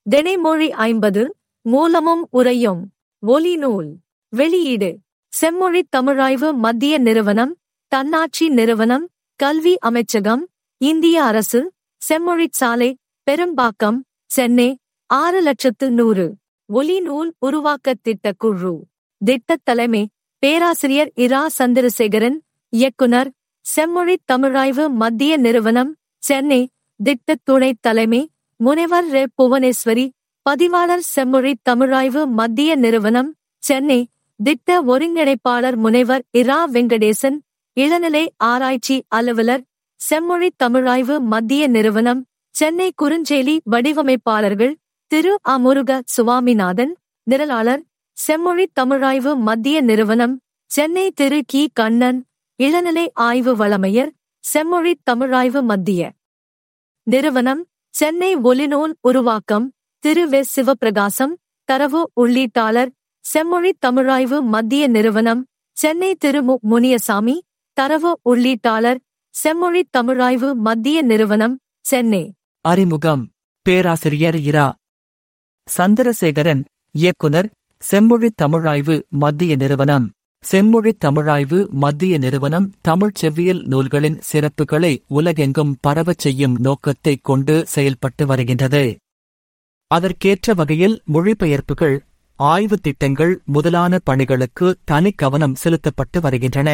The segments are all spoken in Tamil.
தினைமொழி ஐம்பது மூலமும் உரையும் ஒலி நூல் வெளியீடு செம்மொழி தமிழாய்வு மத்திய நிறுவனம் தன்னாட்சி நிறுவனம் கல்வி அமைச்சகம் இந்திய அரசு செம்மொழிச் சாலை பெரும்பாக்கம் சென்னை ஆறு லட்சத்து நூறு ஒலி நூல் உருவாக்கத் திட்ட குழு திட்டத் தலைமை பேராசிரியர் இரா சந்திரசேகரன் இயக்குனர் செம்மொழி தமிழாய்வு மத்திய நிறுவனம் சென்னை திட்டத் துணைத் தலைமை முனைவர் ரெ புவனேஸ்வரி பதிவாளர் செம்மொழி தமிழாய்வு மத்திய நிறுவனம் சென்னை திட்ட ஒருங்கிணைப்பாளர் முனைவர் இரா வெங்கடேசன் இளநிலை ஆராய்ச்சி அலுவலர் செம்மொழி தமிழாய்வு மத்திய நிறுவனம் சென்னை குறுஞ்செய்தி வடிவமைப்பாளர்கள் திரு அமுருக சுவாமிநாதன் நிரலாளர் செம்மொழி தமிழாய்வு மத்திய நிறுவனம் சென்னை திரு கி கண்ணன் இளநிலை ஆய்வு வளமையர் செம்மொழி தமிழாய்வு மத்திய நிறுவனம் சென்னை ஒலிநூல் உருவாக்கம் திரு வெ சிவபிரகாசம் தரவு உள்ளீட்டாளர் செம்மொழி தமிழாய்வு மத்திய நிறுவனம் சென்னை திரு மு முனியசாமி தரவு உள்ளீட்டாளர் செம்மொழி தமிழாய்வு மத்திய நிறுவனம் சென்னை அறிமுகம் பேராசிரியர் இரா சந்திரசேகரன் இயக்குனர் செம்மொழி தமிழாய்வு மத்திய நிறுவனம் செம்மொழி தமிழாய்வு மத்திய நிறுவனம் தமிழ்ச் செவ்வியல் நூல்களின் சிறப்புகளை உலகெங்கும் பரவச் செய்யும் நோக்கத்தைக் கொண்டு செயல்பட்டு வருகின்றது அதற்கேற்ற வகையில் மொழிபெயர்ப்புகள் ஆய்வுத் திட்டங்கள் முதலான பணிகளுக்கு தனி கவனம் செலுத்தப்பட்டு வருகின்றன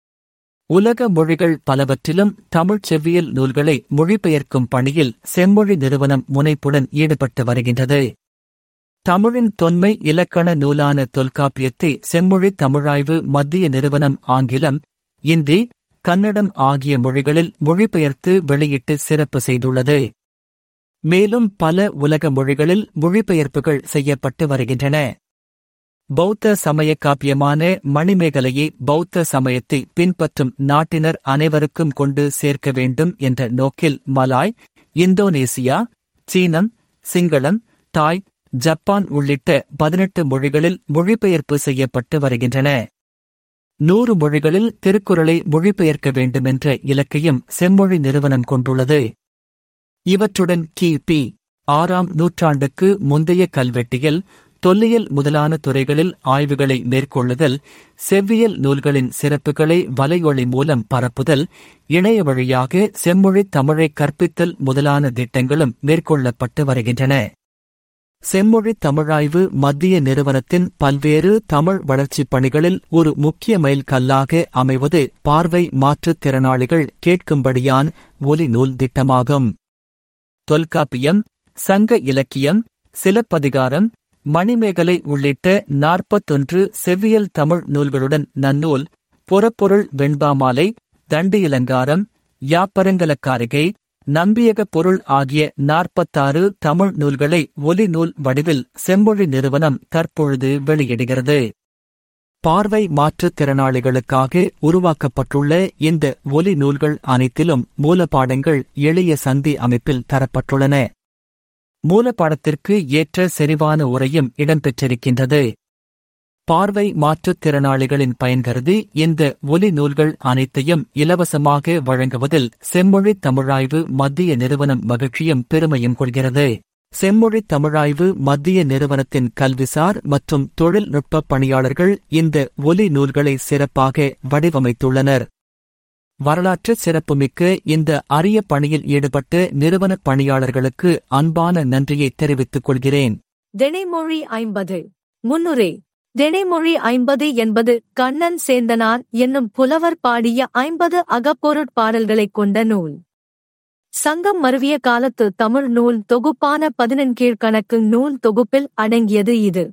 உலக மொழிகள் பலவற்றிலும் தமிழ்ச் செவ்வியல் நூல்களை மொழிபெயர்க்கும் பணியில் செம்மொழி நிறுவனம் முனைப்புடன் ஈடுபட்டு வருகின்றது தமிழின் தொன்மை இலக்கண நூலான தொல்காப்பியத்தை செம்மொழி தமிழாய்வு மத்திய நிறுவனம் ஆங்கிலம் இந்தி கன்னடம் ஆகிய மொழிகளில் மொழிபெயர்த்து வெளியிட்டு சிறப்பு செய்துள்ளது மேலும் பல உலக மொழிகளில் மொழிபெயர்ப்புகள் செய்யப்பட்டு வருகின்றன பௌத்த சமய காப்பியமான மணிமேகலையை பௌத்த சமயத்தை பின்பற்றும் நாட்டினர் அனைவருக்கும் கொண்டு சேர்க்க வேண்டும் என்ற நோக்கில் மலாய் இந்தோனேசியா சீனம் சிங்களம் தாய் ஜப்பான் உள்ளிட்ட பதினெட்டு மொழிகளில் மொழிபெயர்ப்பு செய்யப்பட்டு வருகின்றன நூறு மொழிகளில் திருக்குறளை மொழிபெயர்க்க வேண்டுமென்ற இலக்கையும் செம்மொழி நிறுவனம் கொண்டுள்ளது இவற்றுடன் கிபி ஆறாம் நூற்றாண்டுக்கு முந்தைய கல்வெட்டியல் தொல்லியல் முதலான துறைகளில் ஆய்வுகளை மேற்கொள்ளுதல் செவ்வியல் நூல்களின் சிறப்புகளை வலையொலி மூலம் பரப்புதல் இணைய வழியாக செம்மொழி தமிழை கற்பித்தல் முதலான திட்டங்களும் மேற்கொள்ளப்பட்டு வருகின்றன செம்மொழி தமிழாய்வு மத்திய நிறுவனத்தின் பல்வேறு தமிழ் வளர்ச்சிப் பணிகளில் ஒரு முக்கிய மைல் கல்லாக அமைவது பார்வை மாற்றுத் திறனாளிகள் கேட்கும்படியான் ஒலி நூல் திட்டமாகும் தொல்காப்பியம் சங்க இலக்கியம் சிலப்பதிகாரம் மணிமேகலை உள்ளிட்ட நாற்பத்தொன்று செவ்வியல் தமிழ் நூல்களுடன் நன்னூல் புறப்பொருள் வெண்பாமாலை தண்டு இலங்காரம் யாப்பரங்கலக்காரிகை நம்பியக பொருள் ஆகிய நாற்பத்தாறு தமிழ் நூல்களை ஒலி நூல் வடிவில் செம்மொழி நிறுவனம் தற்பொழுது வெளியிடுகிறது பார்வை மாற்றுத் திறனாளிகளுக்காக உருவாக்கப்பட்டுள்ள இந்த ஒலி நூல்கள் அனைத்திலும் மூலப்பாடங்கள் எளிய சந்தி அமைப்பில் தரப்பட்டுள்ளன மூலப்பாடத்திற்கு ஏற்ற செறிவான உரையும் இடம்பெற்றிருக்கின்றது பார்வை மாற்றுத் திறனாளிகளின் பயன் கருதி இந்த ஒலி நூல்கள் அனைத்தையும் இலவசமாக வழங்குவதில் செம்மொழி தமிழாய்வு மத்திய நிறுவனம் மகிழ்ச்சியும் பெருமையும் கொள்கிறது செம்மொழி தமிழாய்வு மத்திய நிறுவனத்தின் கல்விசார் மற்றும் தொழில்நுட்ப பணியாளர்கள் இந்த ஒலி நூல்களை சிறப்பாக வடிவமைத்துள்ளனர் வரலாற்று சிறப்புமிக்க இந்த அரிய பணியில் ஈடுபட்ட நிறுவன பணியாளர்களுக்கு அன்பான நன்றியை தெரிவித்துக் கொள்கிறேன் தினைமொழி ஐம்பது முன்னுரை தினைமொழி ஐம்பது என்பது கண்ணன் சேந்தனார் என்னும் புலவர் பாடிய ஐம்பது அகப்பொருட் பாடல்களைக் கொண்ட நூல் சங்கம் மருவிய காலத்து தமிழ் நூல் தொகுப்பான பதினெண்கீழ்கணக்கு நூல் தொகுப்பில் அடங்கியது இது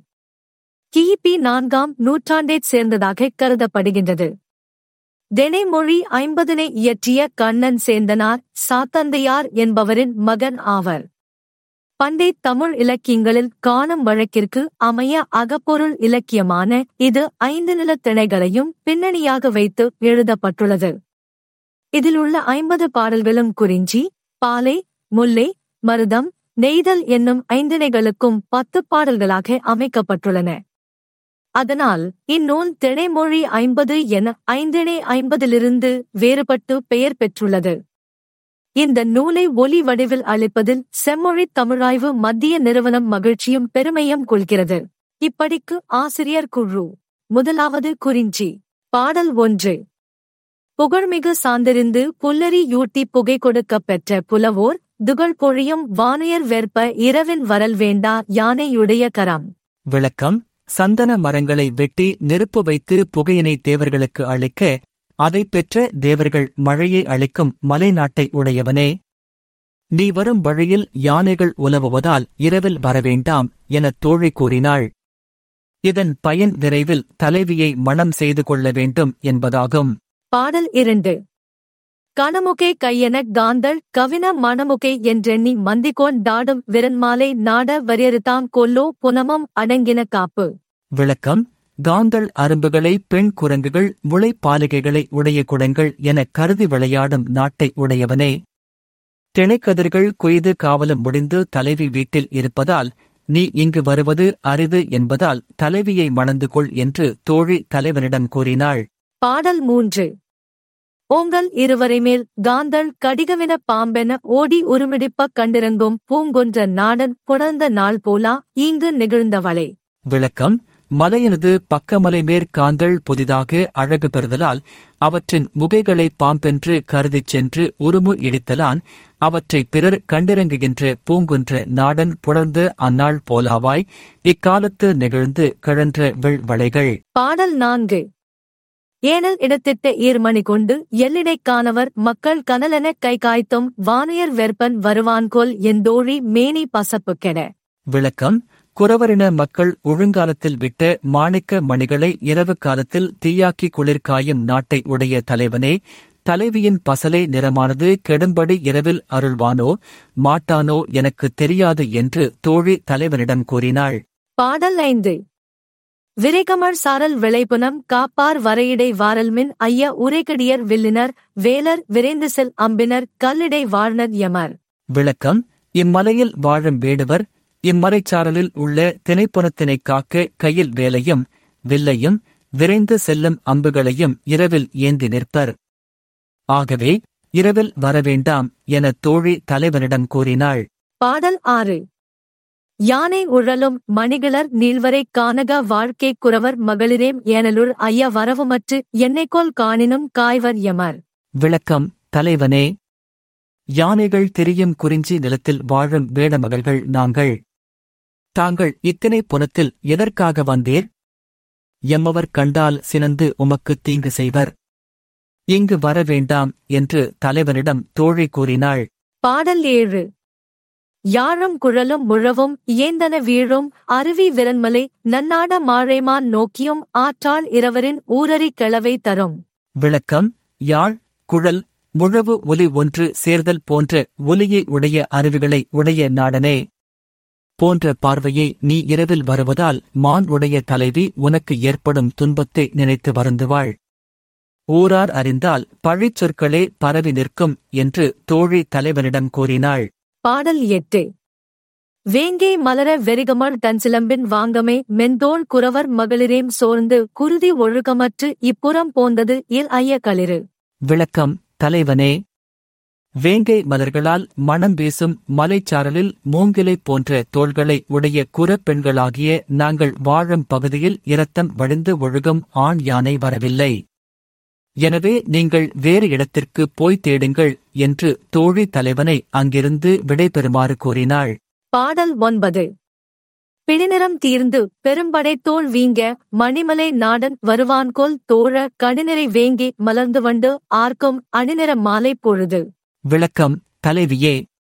கிபி நான்காம் நூற்றாண்டைச் சேர்ந்ததாக கருதப்படுகின்றது தினைமொழி ஐம்பதினை இயற்றிய கண்ணன் சேந்தனார் சாத்தந்தையார் என்பவரின் மகன் ஆவர் பண்டை தமிழ் இலக்கியங்களில் காணும் வழக்கிற்கு அமைய அகப்பொருள் இலக்கியமான இது ஐந்து நிலத்திணைகளையும் பின்னணியாக வைத்து எழுதப்பட்டுள்ளது இதில் உள்ள ஐம்பது பாடல்களும் குறிஞ்சி பாலை முல்லை மருதம் நெய்தல் என்னும் ஐந்திணைகளுக்கும் பத்து பாடல்களாக அமைக்கப்பட்டுள்ளன அதனால் இந்நூல் திணைமொழி ஐம்பது என ஐந்திணை ஐம்பதிலிருந்து வேறுபட்டு பெயர் பெற்றுள்ளது இந்த நூலை ஒலி வடிவில் அளிப்பதில் செம்மொழி தமிழாய்வு மத்திய நிறுவனம் மகிழ்ச்சியும் பெருமையும் கொள்கிறது இப்படிக்கு ஆசிரியர் குழு முதலாவது குறிஞ்சி பாடல் ஒன்று புகழ்மிகு சார்ந்திருந்து புல்லரி யூட்டி புகை கொடுக்கப் பெற்ற புலவோர் துகள் பொழியும் வானையர் வெற்ப இரவின் வரல் வேண்டா யானையுடைய கரம் விளக்கம் சந்தன மரங்களை வெட்டி நெருப்பு வைத்து புகையினை தேவர்களுக்கு அளிக்க அதைப் பெற்ற தேவர்கள் மழையை அளிக்கும் மலைநாட்டை உடையவனே நீ வரும் வழியில் யானைகள் உலவுவதால் இரவில் வரவேண்டாம் எனத் தோழி கூறினாள் இதன் பயன் விரைவில் தலைவியை மணம் செய்து கொள்ள வேண்டும் என்பதாகும் பாடல் இரண்டு கணமுகை கையென காந்தள் கவின மணமுகை என்றெண்ணி மந்திகோன் டாடும் விரன்மாலை நாட வரியறுதாம் கொல்லோ புனமம் அடங்கின காப்பு விளக்கம் காந்தள் அரும்புகளை பெண் குரங்குகள் முளைப்பாலிகைகளை உடைய குடங்கள் எனக் கருதி விளையாடும் நாட்டை உடையவனே திணைக்கதிர்கள் கொய்து காவலம் முடிந்து தலைவி வீட்டில் இருப்பதால் நீ இங்கு வருவது அரிது என்பதால் தலைவியை மணந்து கொள் என்று தோழி தலைவனிடம் கூறினாள் பாடல் மூன்று ஓங்கல் இருவரை மேல் காந்தள் கடிகவின பாம்பென ஓடி உருமிடிப்ப கண்டிறங்கும் பூங்கொன்ற நாடன் புணர்ந்த நாள் போலா ஈங்கு நிகழ்ந்தவளே விளக்கம் மலையனது பக்கமலை மேற்காந்தள் புதிதாக அழகு பெறுதலால் அவற்றின் முகைகளை பாம்பென்று கருதிச் சென்று உருமு இடித்தலான் அவற்றை பிறர் கண்டிறங்குகின்ற பூங்குன்ற நாடன் புணர்ந்து அந்நாள் போலாவாய் இக்காலத்து நிகழ்ந்து கிழன்ற வெள்வளைகள் பாடல் நான்கு ஏனல் இடத்திட்ட ஈர்மணி கொண்டு எல்லிடைக் காணவர் மக்கள் கனலென கை காய்த்தும் வானையர் வெற்பன் வருவான்கொல் எந்தோழி மேனி பசப்பு கெட விளக்கம் குறவரின மக்கள் ஒழுங்காலத்தில் விட்ட மாணிக்க மணிகளை இரவு காலத்தில் தீயாக்கி குளிர்காயும் நாட்டை உடைய தலைவனே தலைவியின் பசலை நிறமானது கெடும்படி இரவில் அருள்வானோ மாட்டானோ எனக்குத் தெரியாது என்று தோழி தலைவனிடம் கூறினாள் பாடல் ஐந்து விரைகமர் சாரல் விளைபுனம் காப்பார் வரையிடை வாரல்மின் ஐய உரைகடியர் வில்லினர் வேலர் விரைந்து செல் அம்பினர் கல்லிடை வாழ்னர் யமர் விளக்கம் இம்மலையில் வாழும் வேடுவர் இம்மறைச்சாரலில் உள்ள திணைப்புணத்தினைக் காக்க கையில் வேலையும் வில்லையும் விரைந்து செல்லும் அம்புகளையும் இரவில் ஏந்தி நிற்பர் ஆகவே இரவில் வரவேண்டாம் என தோழி தலைவனிடம் கூறினாள் பாடல் ஆறு யானை உழலும் மணிகளர் நீள்வரை கானக வாழ்க்கை குறவர் மகளிரேம் ஏனலுள் ஐய வரவுமற்று என்னைக்கோல் காணினும் காய்வர் யமர் விளக்கம் தலைவனே யானைகள் திரியும் குறிஞ்சி நிலத்தில் வாழும் வேடமகள்கள் நாங்கள் தாங்கள் இத்தனை புனத்தில் எதற்காக வந்தீர் எம்மவர் கண்டால் சினந்து உமக்குத் தீங்கு செய்வர் இங்கு வர வேண்டாம் என்று தலைவனிடம் தோழி கூறினாள் பாடல் ஏழு யாழும் குழலும் முழவும் இயந்தன வீழும் அருவி விரன்மலை நன்னாட மாழைமான் நோக்கியும் ஆற்றாள் இரவரின் ஊரறி கிளவை தரும் விளக்கம் யாழ் குழல் முழவு ஒலி ஒன்று சேர்தல் போன்ற ஒலியை உடைய அருவிகளை உடைய நாடனே போன்ற பார்வையை நீ இரவில் வருவதால் மான் உடைய தலைவி உனக்கு ஏற்படும் துன்பத்தை நினைத்து வருந்துவாள் ஊரார் அறிந்தால் பழிச்சொற்களே பரவி நிற்கும் என்று தோழி தலைவனிடம் கூறினாள் பாடல் எட்டு வேங்கை மலர வெறிகமர் தன் சிலம்பின் வாங்கமே மெந்தோள் குறவர் மகளிரேம் சோர்ந்து குருதி ஒழுக்கமற்று இப்புறம் போந்தது இல் ஐய களிறு விளக்கம் தலைவனே வேங்கை மலர்களால் மணம் வீசும் மலைச்சாரலில் மூங்கிலை போன்ற தோள்களை உடைய குறப்பெண்களாகிய நாங்கள் வாழும் பகுதியில் இரத்தம் வழிந்து ஒழுகும் ஆண் யானை வரவில்லை எனவே நீங்கள் வேறு இடத்திற்கு போய் தேடுங்கள் என்று தோழி தலைவனை அங்கிருந்து விடைபெறுமாறு கூறினாள் பாடல் ஒன்பது பிணிநிறம் தீர்ந்து பெரும்படை தோல் வீங்க மணிமலை நாடன் வருவான்கோல் தோழ கடிநிறை வேங்கி மலர்ந்து வண்டு ஆர்க்கும் அணிநிற மாலை பொழுது விளக்கம் தலைவியே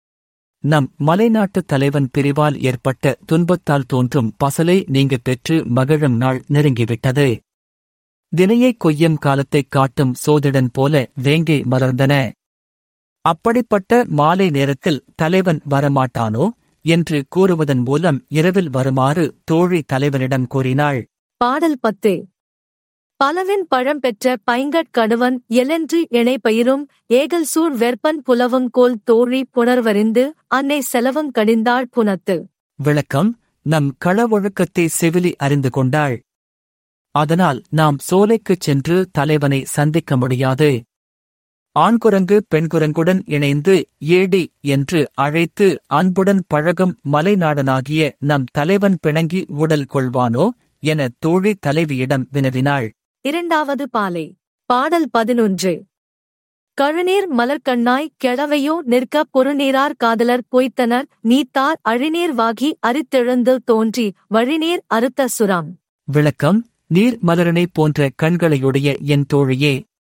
நம் மலைநாட்டுத் தலைவன் பிரிவால் ஏற்பட்ட துன்பத்தால் தோன்றும் பசலை நீங்க பெற்று மகிழும் நாள் நெருங்கிவிட்டது தினையை கொய்யும் காலத்தைக் காட்டும் சோதிடன் போல வேங்கை மலர்ந்தன அப்படிப்பட்ட மாலை நேரத்தில் தலைவன் வரமாட்டானோ என்று கூறுவதன் மூலம் இரவில் வருமாறு தோழி தலைவனிடம் கூறினாள் பாடல் பத்து பலவின் பழம் பெற்ற பைங்கட் கடுவன் எலென்று இணை பயிரும் ஏகல் சூழ் வெற்பன் புலவுங் கோல் தோழி புணர்வறிந்து அன்னை செலவங் கடிந்தாள் புனத்து விளக்கம் நம் களவொழுக்கத்தை செவிலி அறிந்து கொண்டாள் அதனால் நாம் சோலைக்குச் சென்று தலைவனை சந்திக்க முடியாது ஆண்குரங்கு பெண்குரங்குடன் இணைந்து ஏடி என்று அழைத்து அன்புடன் பழகும் மலைநாடனாகிய நம் தலைவன் பிணங்கி உடல் கொள்வானோ என தோழி தலைவியிடம் வினவினாள் இரண்டாவது பாலை பாடல் பதினொன்று கழுநீர் மலர்க்கண்ணாய் கிழவையோ நிற்க பொருநீரார் காதலர் பொய்த்தனர் நீத்தார் அழிநீர் வாகி அரித்தெழுந்து தோன்றி வழிநீர் அறுத்த சுரம் விளக்கம் நீர் மலரனை போன்ற கண்களையுடைய என் தோழியே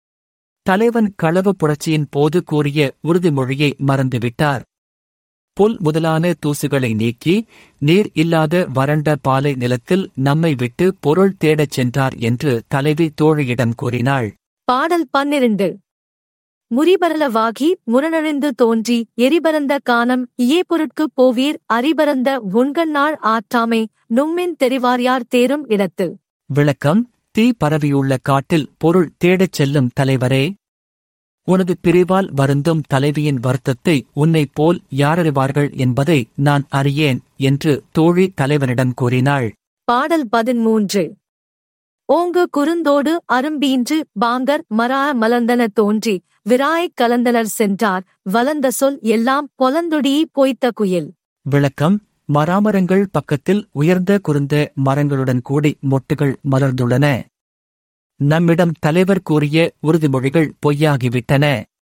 தலைவன் களவு புரட்சியின் போது கூறிய உறுதிமொழியை மறந்துவிட்டார் புல் முதலான தூசுகளை நீக்கி நீர் இல்லாத வறண்ட பாலை நிலத்தில் நம்மை விட்டு பொருள் தேடச் சென்றார் என்று தலைவி தோழியிடம் கூறினாள் பாடல் பன்னிரண்டு முறிபரலவாகி முரணழிந்து தோன்றி எரிபரந்த கானம் இயே பொருட்குப் போவீர் அரிபரந்த உண்கண்ணாள் ஆற்றாமை நும்மின் தெரிவார்யார் தேரும் இடத்து விளக்கம் தீ பரவியுள்ள காட்டில் பொருள் தேடச் செல்லும் தலைவரே உனது பிரிவால் வருந்தும் தலைவியின் வருத்தத்தை உன்னைப் போல் யாரறிவார்கள் என்பதை நான் அறியேன் என்று தோழி தலைவனிடம் கூறினாள் பாடல் பதிமூன்று ஓங்கு குறுந்தோடு அரும்பீன்று பாங்கர் மரா மலர்ந்தன தோன்றி விராய்க் கலந்தனர் சென்றார் வளர்ந்த சொல் எல்லாம் பொலந்தொடியி போய்த்த குயில் விளக்கம் மராமரங்கள் பக்கத்தில் உயர்ந்த குறுந்த மரங்களுடன் கூடி மொட்டுகள் மலர்ந்துள்ளன நம்மிடம் தலைவர் கூறிய உறுதிமொழிகள் பொய்யாகிவிட்டன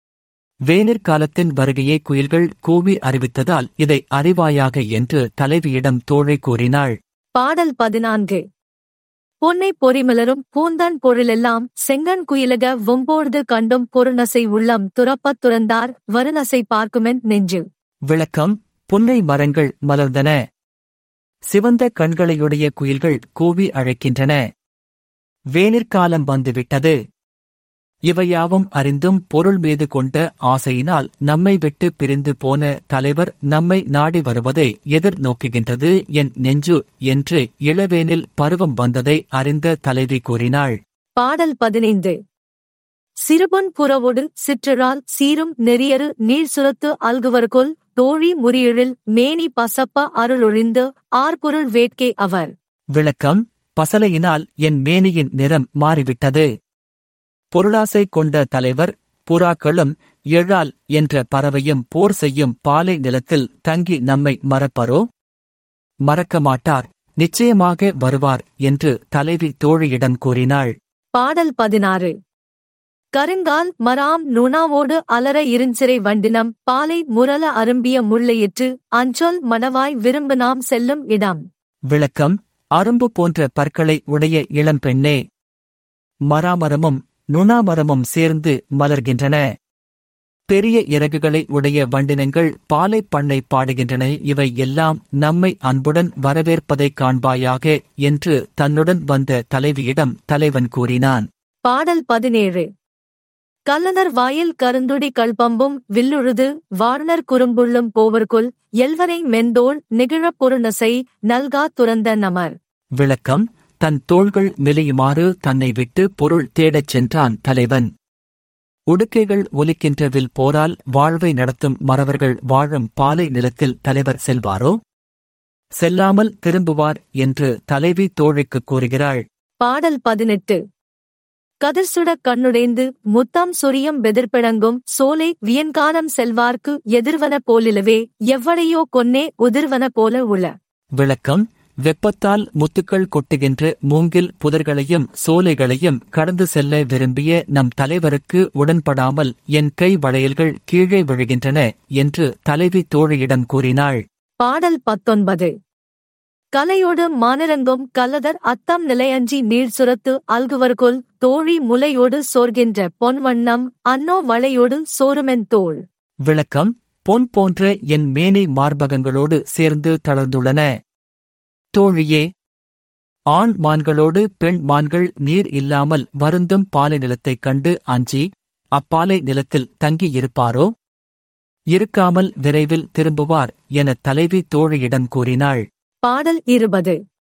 வேனிற் காலத்தின் வருகையை குயில்கள் கூவி அறிவித்ததால் இதை அறிவாயாக என்று தலைவியிடம் தோழை கூறினாள் பாடல் பதினான்கு பொன்னை பொறிமலரும் பூந்தன் பொருளெல்லாம் செங்கன் குயிலக வொம்போழ்து கண்டும் பொருநசை உள்ளம் துறப்பத் துறந்தார் வருநசை பார்க்குமென் நெஞ்சு விளக்கம் புன்னை மரங்கள் மலர்ந்தன சிவந்த கண்களையுடைய குயில்கள் கூவி அழைக்கின்றன வேனிற்காலம் வந்துவிட்டது இவையாவும் அறிந்தும் பொருள் மீது கொண்ட ஆசையினால் நம்மை விட்டு பிரிந்து போன தலைவர் நம்மை நாடி வருவதை எதிர்நோக்குகின்றது என் நெஞ்சு என்று இளவேனில் பருவம் வந்ததை அறிந்த தலைவி கூறினாள் பாடல் பதினைந்து சிறுபொன் புறவோடு சிற்றரால் சீரும் நெறியரு நீர் சுரத்து அல்குவர்கொல் தோழி முறியெழில் மேனி பசப்ப அருளொழிந்து ஆர்பொருள் வேட்கே அவர் விளக்கம் பசலையினால் என் மேனியின் நிறம் மாறிவிட்டது பொருளாசை கொண்ட தலைவர் புறாக்களும் எழால் என்ற பறவையும் போர் செய்யும் பாலை நிலத்தில் தங்கி நம்மை மறப்பரோ மறக்க மாட்டார் நிச்சயமாக வருவார் என்று தலைவி தோழியிடம் கூறினாள் பாடல் பதினாறு கருங்கால் மராம் நுணாவோடு அலர இருஞ்சிறை வண்டினம் பாலை முரல அரும்பிய முள்ளையிற்று அஞ்சொல் மணவாய் விரும்பு நாம் செல்லும் இடம் விளக்கம் அரும்பு போன்ற பற்களை உடைய இளம்பெண்ணே மராமரமும் நுணாமரமும் சேர்ந்து மலர்கின்றன பெரிய இறகுகளை உடைய வண்டினங்கள் பாலை பண்ணை பாடுகின்றன இவை எல்லாம் நம்மை அன்புடன் வரவேற்பதைக் காண்பாயாக என்று தன்னுடன் வந்த தலைவியிடம் தலைவன் கூறினான் பாடல் பதினேழு கல்லனர் வாயில் கருந்துடி கல்பம்பும் வில்லுழுது வாரணர் குறும்புள்ளும் போவர்க்குள் எல்வரை மெந்தோள் நிகழப் பொருநசை நல்கா துறந்த நமர் விளக்கம் தன் தோள்கள் மெலியுமாறு தன்னை விட்டு பொருள் தேடச் சென்றான் தலைவன் உடுக்கைகள் ஒலிக்கின்ற வில் போரால் வாழ்வை நடத்தும் மறவர்கள் வாழும் பாலை நிலத்தில் தலைவர் செல்வாரோ செல்லாமல் திரும்புவார் என்று தலைவி தோழிக்குக் கூறுகிறாள் பாடல் பதினெட்டு கதிர்சுட கண்ணுடைந்து முத்தாம் சொரியம் வெதிர்பிணங்கும் சோலை வியன்கானம் செல்வார்க்கு எதிர்வன போலிலவே எவ்வளையோ கொன்னே உதிர்வன போல உள விளக்கம் வெப்பத்தால் முத்துக்கள் கொட்டுகின்ற மூங்கில் புதர்களையும் சோலைகளையும் கடந்து செல்ல விரும்பிய நம் தலைவருக்கு உடன்படாமல் என் கை வளையல்கள் கீழே விழுகின்றன என்று தலைவி தோழியிடம் கூறினாள் பாடல் பத்தொன்பது கலையோடு மானிரங்கும் கல்லதர் அத்தம் நிலையஞ்சி நீர் சுரத்து அல்குவர்கொல் தோழி முலையோடு சோர்கின்ற பொன்வண்ணம் அன்னோ வளையோடு சோருமென் தோள் விளக்கம் பொன் போன்ற என் மேனி மார்பகங்களோடு சேர்ந்து தளர்ந்துள்ளன தோழியே ஆண் மான்களோடு பெண் மான்கள் நீர் இல்லாமல் வருந்தும் பாலை நிலத்தைக் கண்டு அஞ்சி அப்பாலை நிலத்தில் தங்கியிருப்பாரோ இருக்காமல் விரைவில் திரும்புவார் என தலைவி தோழியிடம் கூறினாள் பாடல் இருபது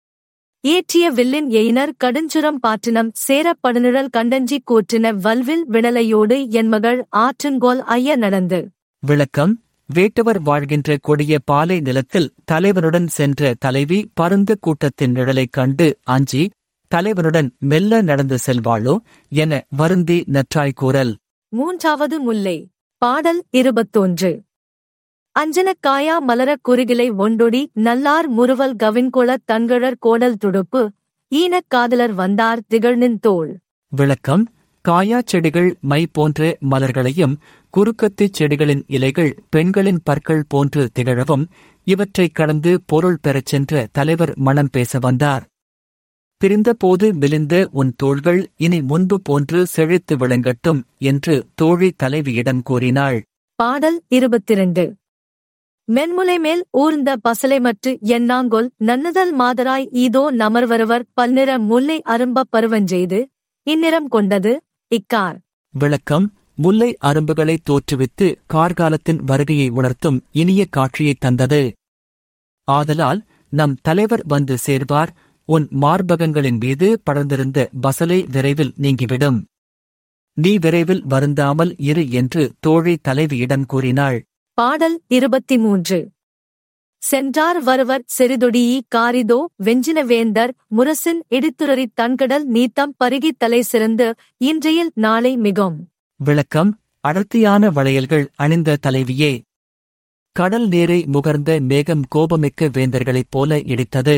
ஏற்றிய வில்லின் எயினர் கடுஞ்சுரம் பாற்றினம் சேரப்படுநிழல் கண்டஞ்சி கூற்றின வல்வில் விடலையோடு என் மகள் ஆற்றுங்கோல் ஐய நடந்து விளக்கம் வேட்டவர் வாழ்கின்ற கொடிய பாலை நிலத்தில் தலைவனுடன் சென்ற தலைவி பருந்து கூட்டத்தின் நிழலைக் கண்டு அஞ்சி தலைவனுடன் மெல்ல நடந்து செல்வாளோ என வருந்தி நற்றாய் கூறல் மூன்றாவது முல்லை பாடல் இருபத்தொன்று அஞ்சனக்காயா மலரக் குறுகிலை ஒண்டொடி நல்லார் முறுவல் கவின்கொளத் தன்கழற் கோடல் துடுப்பு ஈனக் காதலர் வந்தார் திகழ்நின் தோள் விளக்கம் காயாச் செடிகள் மை போன்ற மலர்களையும் குறுக்கத்திச் செடிகளின் இலைகள் பெண்களின் பற்கள் போன்று திகழவும் இவற்றைக் கடந்து பொருள் பெறச் சென்ற தலைவர் மனம் பேச வந்தார் பிரிந்தபோது மெலிந்த உன் தோள்கள் இனி முன்பு போன்று செழித்து விளங்கட்டும் என்று தோழி தலைவியிடம் கூறினாள் பாடல் இருபத்திரண்டு மென்முலை மேல் ஊர்ந்த பசலைமற்று எண்ணாங்கொல் நன்னுதல் மாதராய் ஈதோ நமர்வரவர் பல்நிற முல்லை அரும்பப் பருவஞ்செய்து இந்நிறம் கொண்டது இக்கார் விளக்கம் முல்லை அரும்புகளை தோற்றுவித்து கார்காலத்தின் வருகையை உணர்த்தும் இனிய காட்சியைத் தந்தது ஆதலால் நம் தலைவர் வந்து சேர்வார் உன் மார்பகங்களின் மீது படர்ந்திருந்த பசலை விரைவில் நீங்கிவிடும் நீ விரைவில் வருந்தாமல் இரு என்று தோழி தலைவியிடம் கூறினாள் பாடல் இருபத்தி மூன்று சென்றார் வருவர் செறிதொடியி காரிதோ வெஞ்சின வேந்தர் முரசின் இடித்துரறித் தன்கடல் நீத்தம் பருகித் தலை சிறந்து இன்றையில் நாளை மிகும் விளக்கம் அடர்த்தியான வளையல்கள் அணிந்த தலைவியே கடல் நீரை முகர்ந்த மேகம் கோபமிக்க வேந்தர்களைப் போல இடித்தது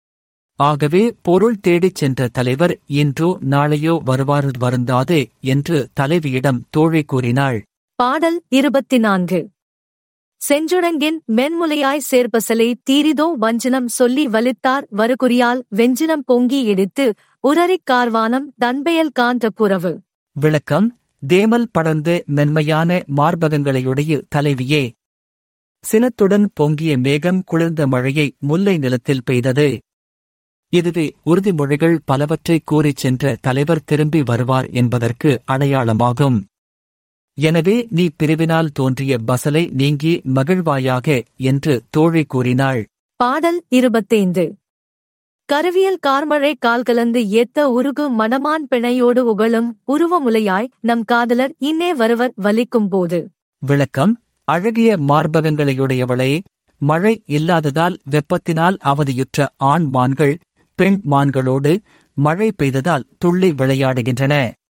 ஆகவே பொருள் தேடிச் சென்ற தலைவர் இன்றோ நாளையோ வருவார் வருந்தாதே என்று தலைவியிடம் தோழி கூறினாள் பாடல் இருபத்தி நான்கு செஞ்சுடங்கின் மென்முலையாய் சேர்ப்பசலை தீரிதோ வஞ்சனம் சொல்லி வலித்தார் வருகுறியால் வெஞ்சினம் பொங்கி இடித்து உரறிக் கார்வானம் தன்பெயல் கான்ற புறவு விளக்கம் தேமல் படர்ந்த மென்மையான மார்பகங்களையுடைய தலைவியே சினத்துடன் பொங்கிய மேகம் குளிர்ந்த மழையை முல்லை நிலத்தில் பெய்தது இதுவே உறுதிமொழிகள் பலவற்றை கூறிச் சென்ற தலைவர் திரும்பி வருவார் என்பதற்கு அடையாளமாகும் எனவே நீ பிரிவினால் தோன்றிய பசலை நீங்கி மகிழ்வாயாக என்று தோழி கூறினாள் பாடல் இருபத்தைந்து கருவியல் கார்மழை கால் கலந்து ஏத்த உருகு மணமான் பிணையோடு உகழும் உருவமுலையாய் நம் காதலர் இன்னே வருவர் வலிக்கும் போது விளக்கம் அழகிய மார்பகங்களையுடையவளே மழை இல்லாததால் வெப்பத்தினால் அவதியுற்ற ஆண் மான்கள் பெண் மான்களோடு மழை பெய்ததால் துள்ளி விளையாடுகின்றன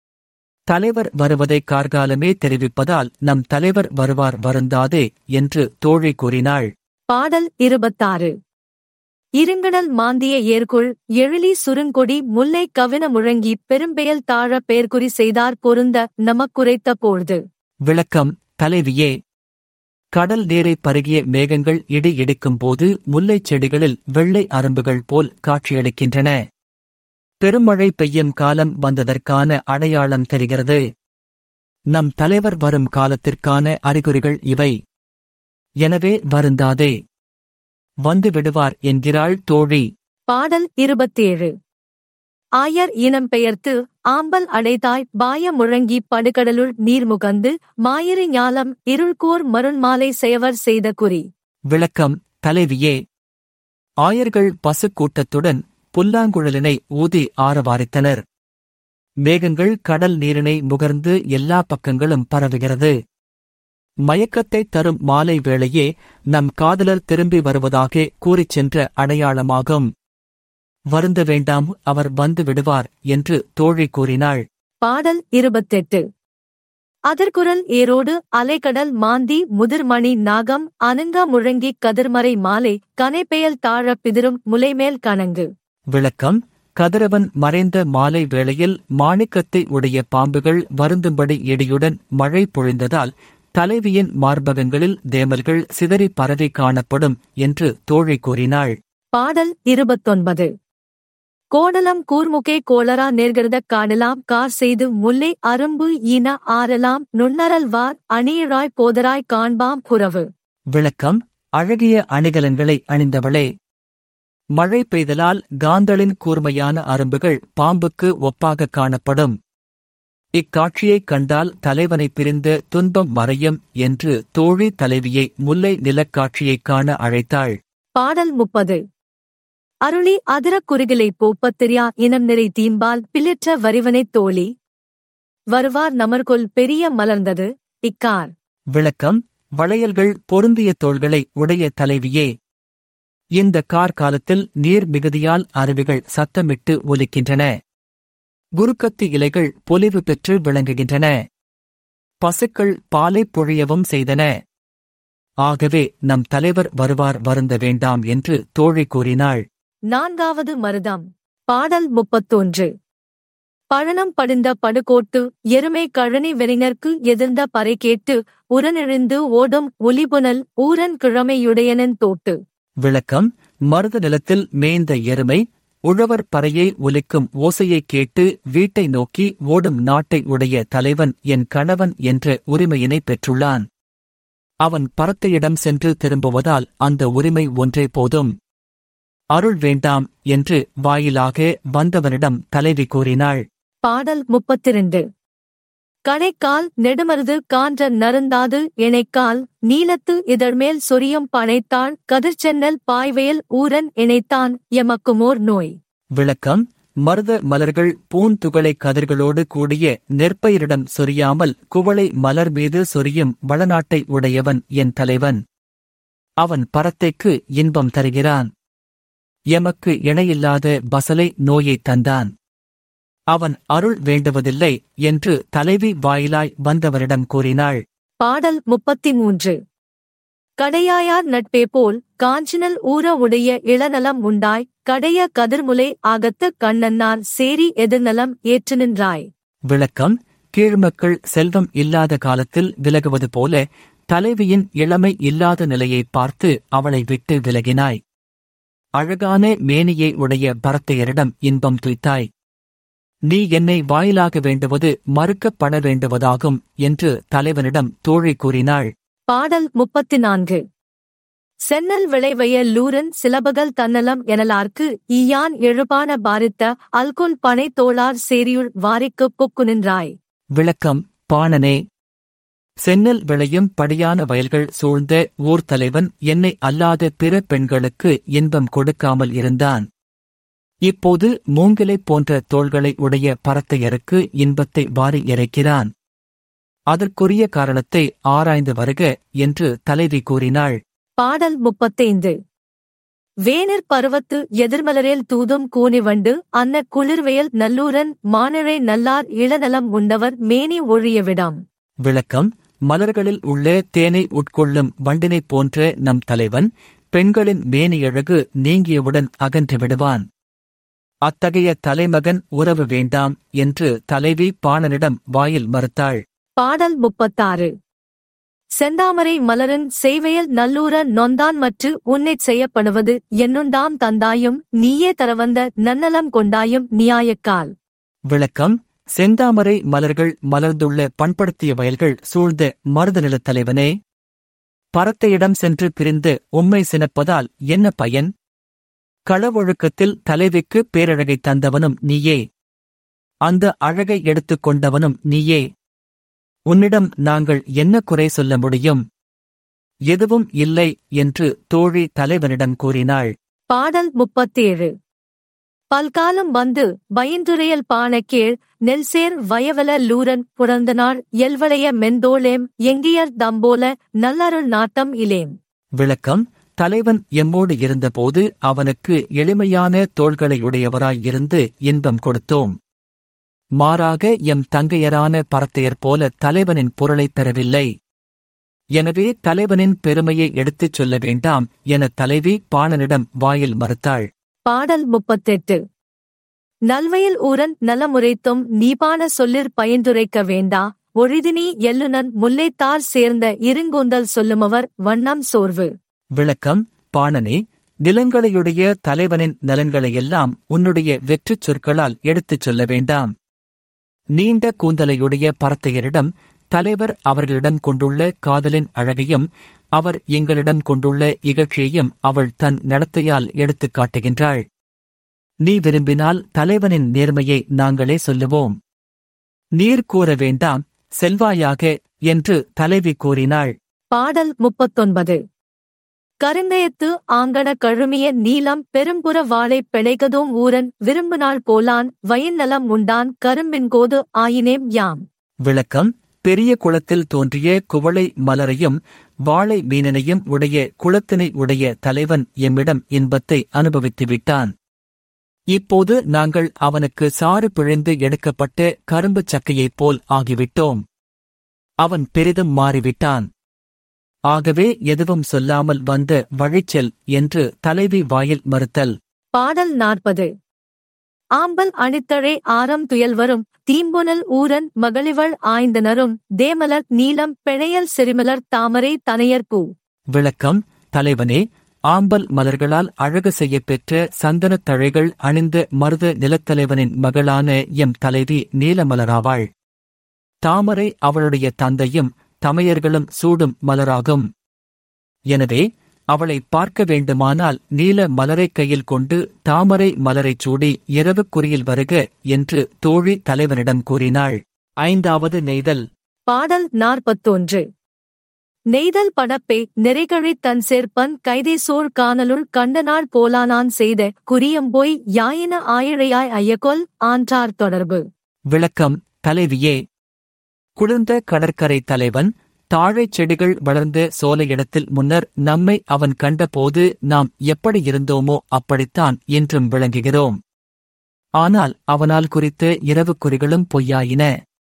தலைவர் வருவதை கார்காலமே தெரிவிப்பதால் நம் தலைவர் வருவார் வருந்தாதே என்று தோழி கூறினாள் பாடல் இருபத்தாறு இருங்கடல் மாந்திய ஏர்குள் எழிலி சுருங்கொடி முல்லை கவின முழங்கி பெரும்பெயல் தாழ பேர்குறி செய்தார் பொருந்த நமக்குரைத்த பொழுது விளக்கம் தலைவியே கடல் நீரை பருகிய மேகங்கள் இடி இடிக்கும் போது முல்லைச் செடிகளில் வெள்ளை அரும்புகள் போல் காட்சியளிக்கின்றன பெருமழை பெய்யும் காலம் வந்ததற்கான அடையாளம் தெரிகிறது நம் தலைவர் வரும் காலத்திற்கான அறிகுறிகள் இவை எனவே வருந்தாதே வந்து விடுவார் என்கிறாள் தோழி பாடல் இருபத்தேழு ஆயர் இனம் பெயர்த்து ஆம்பல் அடைதாய் பாய முழங்கி படுகடலுள் நீர் முகந்து மாயிறு ஞாலம் இருள்கூர் மருண்மாலை செயவர் செய்த குறி விளக்கம் தலைவியே ஆயர்கள் பசுக்கூட்டத்துடன் புல்லாங்குழலினை ஊதி ஆரவாரித்தனர் மேகங்கள் கடல் நீரினை முகர்ந்து எல்லா பக்கங்களும் பரவுகிறது மயக்கத்தை தரும் மாலை வேளையே நம் காதலர் திரும்பி வருவதாக கூறிச் சென்ற அடையாளமாகும் வருந்த வேண்டாம் அவர் வந்து விடுவார் என்று தோழி கூறினாள் பாடல் இருபத்தெட்டு அதற்குரல் ஏரோடு அலைக்கடல் மாந்தி முதிர்மணி நாகம் அனங்கா முழங்கி கதிர்மறை மாலை கனைப்பெயல் தாழ பிதிரும் முலைமேல் கணங்கு விளக்கம் கதிரவன் மறைந்த மாலை வேளையில் மாணிக்கத்தை உடைய பாம்புகள் வருந்தும்படி இடியுடன் மழை பொழிந்ததால் தலைவியின் மார்பகங்களில் தேமல்கள் சிதறி பரவி காணப்படும் என்று தோழி கூறினாள் பாடல் இருபத்தொன்பது கோடலம் கூர்முகே கோளரா நேர்கிறத காணலாம் கார் செய்து முல்லை அரும்பு ஈன ஆறலாம் நுண்ணரல்வார் அணியராய் போதராய் காண்பாம் புறவு விளக்கம் அழகிய அணிகலன்களை அணிந்தவளே மழை பெய்தலால் காந்தளின் கூர்மையான அரும்புகள் பாம்புக்கு ஒப்பாக காணப்படும் இக்காட்சியைக் கண்டால் தலைவனை பிரிந்த துன்பம் மறையும் என்று தோழி தலைவியை முல்லை நிலக்காட்சியைக் காண அழைத்தாள் பாடல் முப்பது அருளி அதிரக் குறுகிலை போப்பத்திரியா இனம் நிறை தீம்பால் பிளிற்ற வரிவனைத் தோழி வருவார் நமர்கொல் பெரிய மலர்ந்தது இக்கார் விளக்கம் வளையல்கள் பொருந்திய தோள்களை உடைய தலைவியே இந்த கார்காலத்தில் நீர் மிகுதியால் அருவிகள் சத்தமிட்டு ஒலிக்கின்றன குருக்கத்தி இலைகள் பொலிவு பெற்று விளங்குகின்றன பசுக்கள் பாலை பொழியவும் செய்தன ஆகவே நம் தலைவர் வருவார் வருந்த வேண்டாம் என்று தோழி கூறினாள் நான்காவது மருதம் பாடல் முப்பத்தொன்று பழனம் படிந்த படுகோட்டு எருமை கழனி வெறிஞர்க்கு எதிர்ந்த பறை கேட்டு உரனெழுந்து ஓடும் ஒலிபுனல் ஊரன் கிழமையுடையனன் தோட்டு விளக்கம் மருத நிலத்தில் மேய்ந்த எருமை உழவர் பறையை ஒலிக்கும் ஓசையைக் கேட்டு வீட்டை நோக்கி ஓடும் நாட்டை உடைய தலைவன் என் கணவன் என்ற உரிமையினை பெற்றுள்ளான் அவன் பரத்தையிடம் சென்று திரும்புவதால் அந்த உரிமை ஒன்றே போதும் அருள் வேண்டாம் என்று வாயிலாக வந்தவனிடம் தலைவி கூறினாள் பாடல் முப்பத்திரண்டு கணைக்கால் நெடுமருது கான்ற நருந்தாது இணைக்கால் நீலத்து இதழ்மேல் சொரியும் பனைத்தாள் கதிர்ச்சென்னல் பாய்வயல் ஊரன் இணைத்தான் எமக்குமோர் நோய் விளக்கம் மருத மலர்கள் பூந்துகளை கதிர்களோடு கூடிய நெற்பயிரிடம் சொரியாமல் குவளை மலர் மீது சொரியும் வளநாட்டை உடையவன் என் தலைவன் அவன் பரத்தைக்கு இன்பம் தருகிறான் எமக்கு இணையில்லாத பசலை நோயைத் தந்தான் அவன் அருள் வேண்டுவதில்லை என்று தலைவி வாயிலாய் வந்தவரிடம் கூறினாள் பாடல் முப்பத்தி மூன்று கடையாயார் நட்பே போல் காஞ்சினல் ஊற உடைய இளநலம் உண்டாய் கடைய கதிர்முலை ஆகத்து கண்ணன்னார் சேரி எதிர்நலம் ஏற்று நின்றாய் விளக்கம் கீழ்மக்கள் செல்வம் இல்லாத காலத்தில் விலகுவது போல தலைவியின் இளமை இல்லாத நிலையைப் பார்த்து அவளை விட்டு விலகினாய் அழகான மேனியை உடைய பரத்தையரிடம் இன்பம் துய்த்தாய் நீ என்னை வாயிலாக வேண்டுவது மறுக்கப்பட வேண்டுவதாகும் என்று தலைவனிடம் தோழி கூறினாள் பாடல் முப்பத்தி நான்கு சென்னல் விளைவைய லூரன் சிலபகல் தன்னலம் எனலார்க்கு ஈயான் எழுபான பாரித்த அல்குல் பனை தோளார் சேரியுள் வாரிக்குப் புக்கு நின்றாய் விளக்கம் பாணனே சென்னல் விளையும் படியான வயல்கள் சூழ்ந்த ஊர் தலைவன் என்னை அல்லாத பிற பெண்களுக்கு இன்பம் கொடுக்காமல் இருந்தான் இப்போது மூங்கிலைப் போன்ற தோள்களை உடைய பரத்தையருக்கு இன்பத்தை வாரி இறைக்கிறான் அதற்குரிய காரணத்தை ஆராய்ந்து வருக என்று தலைவி கூறினாள் பாடல் முப்பத்தைந்து வேனிற் பருவத்து எதிர்மலரேல் தூதும் கூனிவண்டு அன்ன குளிர்வெயல் நல்லூரன் மானிழை நல்லார் இளநலம் உண்டவர் மேனி ஒழிய விடாம் விளக்கம் மலர்களில் உள்ள தேனை உட்கொள்ளும் வண்டினைப் போன்ற நம் தலைவன் பெண்களின் மேனியழகு நீங்கியவுடன் அகன்று விடுவான் அத்தகைய தலைமகன் உறவு வேண்டாம் என்று தலைவி பாணனிடம் வாயில் மறுத்தாள் பாடல் முப்பத்தாறு செந்தாமரை மலரின் செய்வயல் நல்லூர நொந்தான் மற்று உன்னைச் செய்யப்படுவது என்னுண்டாம் தந்தாயும் நீயே தரவந்த நன்னலம் கொண்டாயும் நியாயக்கால் விளக்கம் செந்தாமரை மலர்கள் மலர்ந்துள்ள பண்படுத்திய வயல்கள் சூழ்ந்த மருத நிலத் தலைவனே பரத்தையிடம் சென்று பிரிந்து உம்மை சினப்பதால் என்ன பயன் களவொழுக்கத்தில் தலைவிக்கு பேரழகைத் தந்தவனும் நீயே அந்த அழகை எடுத்துக் கொண்டவனும் நீயே உன்னிடம் நாங்கள் என்ன குறை சொல்ல முடியும் எதுவும் இல்லை என்று தோழி தலைவனிடம் கூறினாள் பாடல் முப்பத்தேழு பல்காலம் வந்து பயந்துரையல் பானக்கீழ் நெல்சேர் வயவல லூரன் புறந்தனாள் எல்வளைய மெந்தோளேம் எங்கியர் தம்போல நல்லருள் நாட்டம் இலேம் விளக்கம் தலைவன் எம்மோடு இருந்தபோது அவனுக்கு எளிமையான தோள்களையுடையவராய் இருந்து இன்பம் கொடுத்தோம் மாறாக எம் தங்கையரான பரத்தையர் போல தலைவனின் பொருளைப் பெறவில்லை எனவே தலைவனின் பெருமையை எடுத்துச் சொல்ல வேண்டாம் என தலைவி பாணனிடம் வாயில் மறுத்தாள் பாடல் முப்பத்தெட்டு நல்வயல் ஊரன் நலமுரைத்தும் நீபான சொல்லிற் பயந்துரைக்க வேண்டா ஒழிதினி எல்லுனன் முல்லைத்தார் சேர்ந்த இருங்கூந்தல் சொல்லுமவர் வண்ணம் சோர்வு விளக்கம் பாணனே நிலங்களையுடைய தலைவனின் நலன்களையெல்லாம் உன்னுடைய வெற்றுச் சொற்களால் எடுத்துச் சொல்ல வேண்டாம் நீண்ட கூந்தலையுடைய பரத்தையரிடம் தலைவர் அவர்களிடம் கொண்டுள்ள காதலின் அழகையும் அவர் எங்களிடம் கொண்டுள்ள இகழ்ச்சியையும் அவள் தன் நடத்தையால் எடுத்துக் காட்டுகின்றாள் நீ விரும்பினால் தலைவனின் நேர்மையை நாங்களே சொல்லுவோம் நீர் கூற வேண்டாம் செல்வாயாக என்று தலைவி கூறினாள் பாடல் முப்பத்தொன்பது கருங்கயத்து ஆங்கன கழுமிய நீலம் பெரும்புற வாழை பிழைகதும் ஊரன் விரும்புநாள் போலான் வயநலம் உண்டான் கரும்பின்கோது ஆயினேம் யாம் விளக்கம் பெரிய குளத்தில் தோன்றிய குவளை மலரையும் வாழை மீனனையும் உடைய குளத்தினை உடைய தலைவன் எம்மிடம் இன்பத்தை அனுபவித்து விட்டான் இப்போது நாங்கள் அவனுக்கு சாறு பிழிந்து எடுக்கப்பட்ட கரும்புச் சக்கையைப் போல் ஆகிவிட்டோம் அவன் பெரிதும் மாறிவிட்டான் ஆகவே எதுவும் சொல்லாமல் வந்து வழிச்செல் என்று தலைவி வாயில் மறுத்தல் பாடல் நாற்பது ஆம்பல் அணித்தழை ஆரம் துயல்வரும் தீம்புனல் ஊரன் மகளிவள் ஆய்ந்தனரும் தேமலர் நீலம் பிழையல் செரிமலர் தாமரை தனையற்பூ விளக்கம் தலைவனே ஆம்பல் மலர்களால் அழகு செய்யப் பெற்ற சந்தனத் தழைகள் அணிந்த மருத நிலத்தலைவனின் மகளான எம் தலைவி நீலமலராவாள் தாமரை அவளுடைய தந்தையும் தமையர்களும் சூடும் மலராகும் எனவே அவளை பார்க்க வேண்டுமானால் நீல மலரைக் கையில் கொண்டு தாமரை மலரைச் சூடி இரவுக்குறியில் வருக என்று தோழி தலைவனிடம் கூறினாள் ஐந்தாவது நெய்தல் பாடல் நாற்பத்தொன்று நெய்தல் படப்பே நிறைகழித் தன் சேர்ப்பன் கைதேசோர் காணலுள் கண்டனாள் போலானான் செய்த குறியம்போய் யாயின ஆயிழையாய் ஐயகொல் ஆன்றார் தொடர்பு விளக்கம் தலைவியே குளிர்ந்த கடற்கரை தலைவன் தாழைச் செடிகள் வளர்ந்த சோலையிடத்தில் முன்னர் நம்மை அவன் கண்டபோது நாம் எப்படி இருந்தோமோ அப்படித்தான் என்றும் விளங்குகிறோம் ஆனால் அவனால் குறித்த இரவு குறிகளும் பொய்யாயின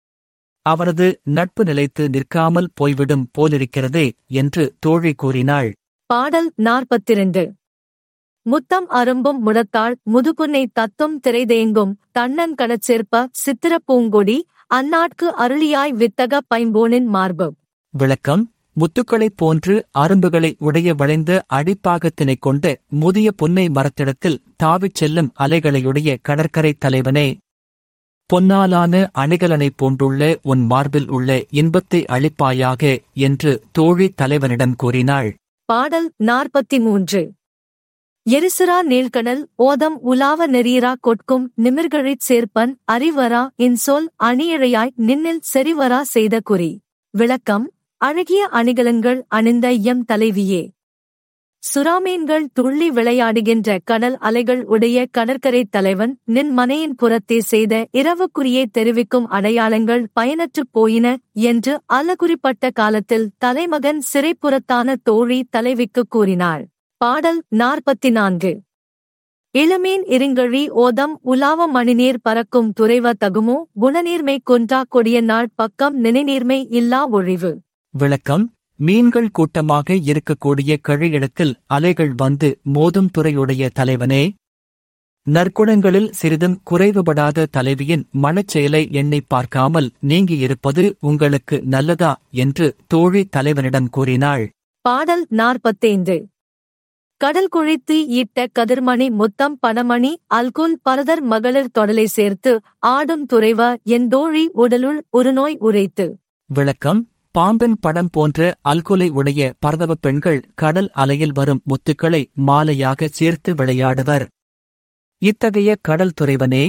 அவனது நட்பு நிலைத்து நிற்காமல் போய்விடும் போலிருக்கிறதே என்று தோழி கூறினாள் பாடல் நாற்பத்திரண்டு முத்தம் அரும்பும் முடத்தாள் முதுகுன்னை தத்தும் திரைதேங்கும் தன்னன் கடச்சேர்ப்ப சித்திர பூங்கொடி அந்நாட்கு அருளியாய் வித்தக பைம்போனின் மார்பு விளக்கம் முத்துக்களைப் போன்று அரும்புகளை உடைய வளைந்த அடிப்பாகத்தினைக் கொண்ட முதிய புன்னை மரத்திடத்தில் தாவிச் செல்லும் அலைகளையுடைய கடற்கரை தலைவனே பொன்னாலான அணிகலனைப் போன்றுள்ள உன் மார்பில் உள்ள இன்பத்தை அளிப்பாயாக என்று தோழி தலைவனிடம் கூறினாள் பாடல் நாற்பத்தி மூன்று எரிசுரா நீழ்கடல் ஓதம் உலாவ நெறியரா கொட்கும் நிமிர்கழிச் சேர்ப்பன் அறிவரா இன்சொல் அணியழையாய் நின்னில் செறிவரா செய்த குறி விளக்கம் அழகிய அணிகலன்கள் அணிந்த எம் தலைவியே சுறாமீன்கள் துள்ளி விளையாடுகின்ற கடல் அலைகள் உடைய கடற்கரை தலைவன் நின் மனையின் புறத்தே செய்த இரவுக்குறியை தெரிவிக்கும் அடையாளங்கள் பயனற்றுப் போயின என்று அல்லகுறிப்பட்ட காலத்தில் தலைமகன் சிறைப்புறத்தான தோழி தலைவிக்கு கூறினாள் பாடல் நாற்பத்தி நான்கு இளமீன் இருங்கழி ஓதம் உலாவ மணிநீர் பறக்கும் துறைவ தகுமோ குணநீர்மை கொன்றா கொடிய நாள் பக்கம் நினைநீர்மை இல்லா ஒழிவு விளக்கம் மீன்கள் கூட்டமாக இருக்கக்கூடிய கழியிடத்தில் அலைகள் வந்து மோதும் துறையுடைய தலைவனே நற்குணங்களில் சிறிதும் குறைவுபடாத தலைவியின் மனச்செயலை எண்ணிப் பார்க்காமல் நீங்கியிருப்பது உங்களுக்கு நல்லதா என்று தோழி தலைவனிடம் கூறினாள் பாடல் நாற்பத்தைந்து கடல் குழித்து ஈட்ட கதிர்மணி முத்தம் பணமணி அல்குல் பரதர் மகளிர் தொடலை சேர்த்து ஆடும் துறைவ என் தோழி உடலுள் ஒரு நோய் உரைத்து விளக்கம் பாம்பின் படம் போன்ற அல்குலை உடைய பரதவப் பெண்கள் கடல் அலையில் வரும் முத்துக்களை மாலையாக சேர்த்து விளையாடுவர் இத்தகைய கடல் துறைவனே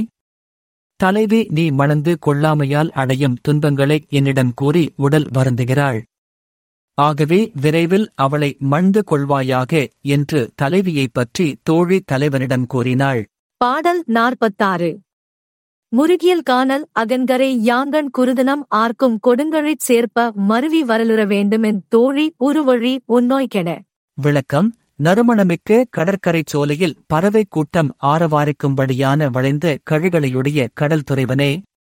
தலைவி நீ மணந்து கொள்ளாமையால் அடையும் துன்பங்களை என்னிடம் கூறி உடல் வருந்துகிறாள் ஆகவே விரைவில் அவளை மணந்து கொள்வாயாக என்று தலைவியைப் பற்றி தோழி தலைவனிடம் கூறினாள் பாடல் நாற்பத்தாறு முருகியல் காணல் அகன்கரை யாங்கன் குருதனம் ஆர்க்கும் கொடுங்கழிச் சேர்ப்ப மருவி வரலுற வேண்டுமென் தோழி உருவழி உன்னோய் கெட விளக்கம் நறுமணமிக்க கடற்கரைச் சோலையில் பறவை கூட்டம் ஆரவாரிக்கும்படியான வளைந்த கழிகளையுடைய கடல் துறைவனே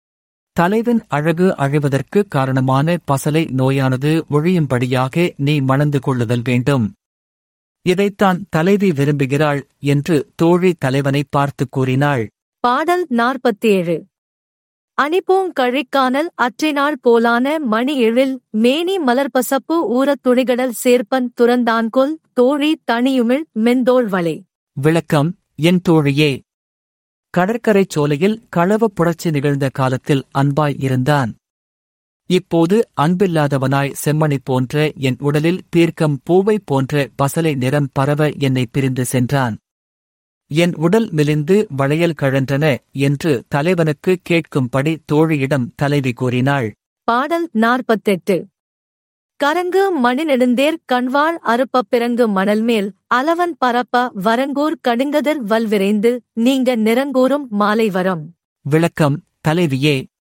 தலைவன் அழகு அழிவதற்கு காரணமான பசலை நோயானது ஒழியும்படியாக நீ மணந்து கொள்ளுதல் வேண்டும் இதைத்தான் தலைவி விரும்புகிறாள் என்று தோழி தலைவனை பார்த்துக் கூறினாள் பாடல் நாற்பத்தேழு அணிப்பூங் கழிக்கானல் அற்றினாள் போலான மணி எழில் மேனி மலர்பசப்பு ஊரத் துணிகடல் சேர்ப்பன் துறந்தான்கொல் தோழி தனியுமிழ் மெந்தோள் வளை விளக்கம் என் தோழியே கடற்கரைச் சோலையில் களவ புரட்சி நிகழ்ந்த காலத்தில் அன்பாய் இருந்தான் இப்போது அன்பில்லாதவனாய் செம்மணி போன்ற என் உடலில் தீர்க்கம் பூவை போன்ற பசலை நிறம் பரவ என்னை பிரிந்து சென்றான் என் உடல் மெலிந்து வளையல் கழன்றன என்று தலைவனுக்கு கேட்கும்படி தோழியிடம் தலைவி கூறினாள் பாடல் நாற்பத்தெட்டு கரங்கு மணி நெடுந்தேர் கண்வாள் அறுப்ப பிறங்கு மணல் மேல் அலவன் பரப்ப வரங்கூர் கடுங்கதர் வல்விரைந்து நீங்க நிறங்கூரும் மாலை வரம் விளக்கம் தலைவியே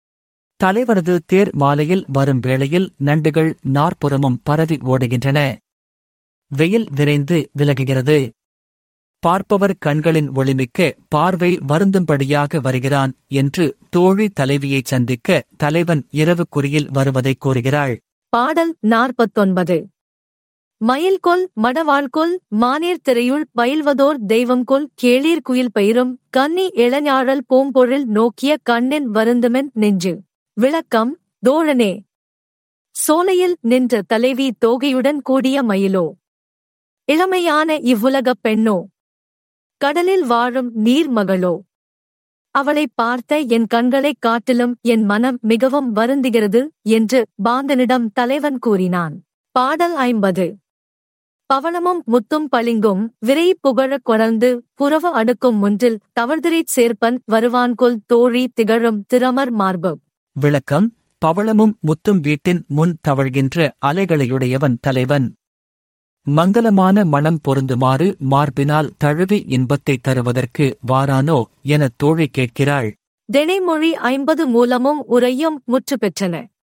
தலைவரது தேர் மாலையில் வரும் வேளையில் நண்டுகள் நாற்புறமும் பரவி ஓடுகின்றன வெயில் விரைந்து விலகுகிறது பார்ப்பவர் கண்களின் ஒளிமிக்க பார்வை வருந்தும்படியாக வருகிறான் என்று தோழி தலைவியைச் சந்திக்க தலைவன் இரவு குறியில் வருவதைக் கூறுகிறாள் பாடல் நாற்பத்தொன்பது மயில்கொல் மடவாள்கொல் மானேர் திரையுள் பயில்வதோர் தெய்வம்கொல் கேளீர் குயில் பயிரும் கன்னி இளஞாழல் பூம்பொழில் நோக்கிய கண்ணின் வருந்துமென் நெஞ்சு விளக்கம் தோழனே சோலையில் நின்ற தலைவி தோகையுடன் கூடிய மயிலோ இளமையான இவ்வுலகப் பெண்ணோ கடலில் வாழும் நீர்மகளோ அவளைப் பார்த்த என் கண்களைக் காட்டிலும் என் மனம் மிகவும் வருந்துகிறது என்று பாந்தனிடம் தலைவன் கூறினான் பாடல் ஐம்பது பவளமும் முத்தும் பளிங்கும் விரை புகழக் கொணர்ந்து புறவ அடுக்கும் முன்றில் தவழ்திரைச் சேர்ப்பன் வருவான்கொல் தோழி திகழும் திறமர் மார்பு விளக்கம் பவளமும் முத்தும் வீட்டின் முன் தவழ்கின்ற அலைகளையுடையவன் தலைவன் மங்களமான மனம் பொருந்துமாறு மார்பினால் தழுவி இன்பத்தைத் தருவதற்கு வாரானோ எனத் தோழி கேட்கிறாள் தினைமொழி ஐம்பது மூலமும் உரையும் முற்று பெற்றன